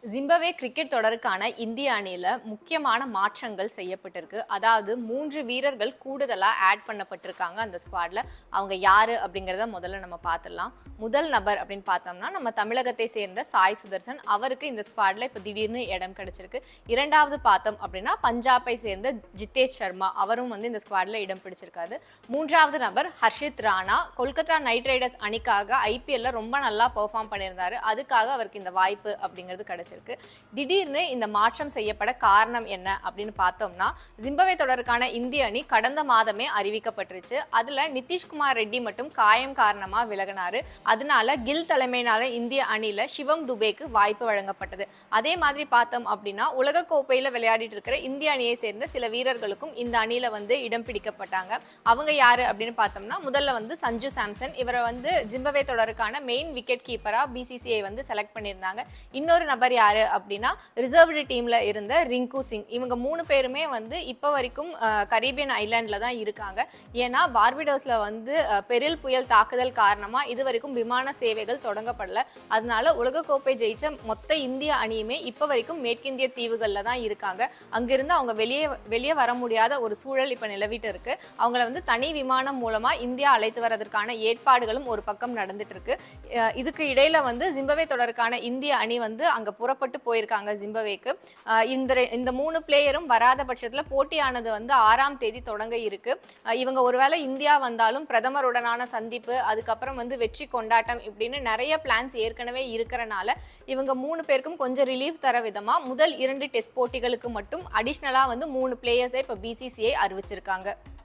ஜிம்பவே cricket தொடருக்கான இந்திய அணியில முக்கியமான மாற்றங்கள் செய்யப்பட்டிருக்கு அதாவது மூன்று வீரர்கள் கூடுதலா ஆட் பண்ணப்பட்டிருக்காங்க அந்த ஸ்குவாட்ல அவங்க யாரு அப்படிங்கறத முதல்ல நம்ம பார்த்துடலாம் முதல் நபர் அப்படின்னு பார்த்தோம்னா நம்ம தமிழகத்தை சேர்ந்த சாய் சுதர்சன் அவருக்கு இந்த ஸ்குவாட்ல இப்போ திடீர்னு இடம் கிடைச்சிருக்கு இரண்டாவது பார்த்தோம் அப்படின்னா பஞ்சாபை சேர்ந்த ஜித்தேஷ் சர்மா அவரும் வந்து இந்த ஸ்குவாட்ல இடம் பிடிச்சிருக்காரு மூன்றாவது நபர் ஹர்ஷித் ராணா கொல்கத்தா நைட் ரைடர்ஸ் அணிக்காக ஐபிஎல்ல ரொம்ப நல்லா பெர்ஃபார்ம் பண்ணியிருந்தாரு அதுக்காக அவருக்கு இந்த வாய்ப்பு அப்படிங்கிறது கிடைச்சிருக்கு திடீர்னு இந்த மாற்றம் செய்யப்பட காரணம் என்ன அப்படின்னு பார்த்தோம்னா ஜிம்பவே தொடருக்கான இந்திய அணி கடந்த மாதமே அறிவிக்கப்பட்டுருச்சு அதுல நிதிஷ்குமார் ரெட்டி மட்டும் காயம் காரணமா விலகினாரு அதனால கில் தலைமையினால இந்திய அணியில சிவம் துபேக்கு வாய்ப்பு வழங்கப்பட்டது அதே மாதிரி பார்த்தோம் அப்படின்னா உலக கோப்பையில விளையாடிட்டு இருக்கிற இந்திய அணியை சேர்ந்த சில வீரர்களுக்கும் இந்த அணியில வந்து இடம் பிடிக்கப்பட்டாங்க அவங்க யாரு அப்படின்னு பார்த்தோம்னா முதல்ல வந்து சஞ்சு சாம்சன் இவரை வந்து ஜிம்பவே தொடருக்கான மெயின் விக்கெட் கீப்பரா பிசிசிஐ வந்து செலக்ட் பண்ணியிருந்தாங்க இன்னொரு நபர் யாரு அப்படின்னா ரிசர்வ்டு டீம்ல இருந்த ரிங்கு சிங் இவங்க மூணு பேருமே வந்து இப்போ வரைக்கும் அஹ், கரீபியன் ஐலாண்ட்ல தான் இருக்காங்க ஏன்னா பார்பிடோஸ்ல வந்து அஹ், பெரில் புயல் தாக்குதல் காரணமா இது வரைக்கும் விமான சேவைகள் தொடங்கப்படல அதனால உலகக்கோப்பை ஜெயிச்ச மொத்த இந்திய அணியுமே இப்போ வரைக்கும் மேற்கிந்திய தீவுகளில் தான் இருக்காங்க அங்கிருந்து அவங்க வெளியே வெளியே வர முடியாத ஒரு சூழல் இப்போ நிலவிட்டு இருக்கு அவங்கள வந்து தனி விமானம் மூலமா இந்தியா அழைத்து வரதற்கான ஏற்பாடுகளும் ஒரு பக்கம் நடந்துட்டு இருக்கு அஹ் இதுக்கு இடையில வந்து ஜிம்பவே தொடருக்கான இந்திய அணி வந்து அங்க புறப்பட்டு போயிருக்காங்க ஜிம்பவேக்கு அஹ் இந்த ரெ- இந்த மூணு பிளேயரும் வராத பட்சத்துல போட்டியானது வந்து ஆறாம் தேதி தொடங்க இருக்கு அஹ் இவங்க ஒருவேளை இந்தியா வந்தாலும் பிரதமருடனான சந்திப்பு அதுக்கப்புறம் வந்து வெற்றி கொண்டாட்டம் இப்படின்னு நிறைய பிளான்ஸ் ஏற்கனவே இருக்கிறனால இவங்க மூணு பேருக்கும் கொஞ்சம் ரிலீஃப் தர விதமா முதல் இரண்டு டெஸ்ட் போட்டிகளுக்கு மட்டும் அடிஷ்னலா வந்து மூணு பிளேயர்ஸை இப்போ பிசிசிஐ அறிவிச்சிருக்காங்க